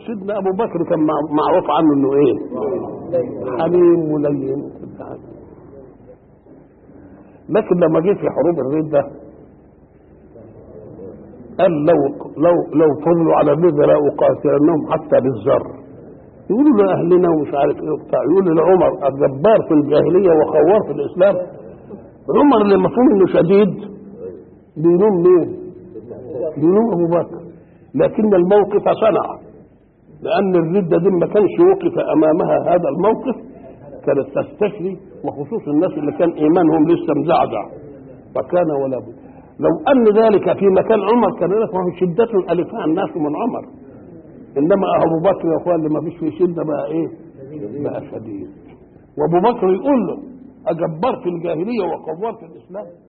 سيدنا ابو بكر كان مع- معروف عنه انه ايه حليم ولين وكل حاجه لكن لما جه في حروب الردة قال لو لو لو فضلوا على الردة لأقاتلنهم حتى بالذر يقولوا لأهلنا ومش عارف ايه وبتاع يقولوا لعمر الجبار في الجاهلية وخوار في الإسلام عمر اللي مفهوم انه شديد بيلوم مين؟ بيلوم أبو بكر لكن الموقف صنع لأن الردة دي ما كانش وقف أمامها هذا الموقف كانت تستشري وخصوص الناس اللي كان إيمانهم لسه مزعزع فكان ولا بد لو أن ذلك في مكان عمر كان لك ما في شدة ألفها الناس من عمر إنما أبو بكر يا أخوان اللي ما فيش فيه شدة بقى إيه؟ بقى شديد وأبو بكر يقول له أجبرت الجاهلية وقوار في الإسلام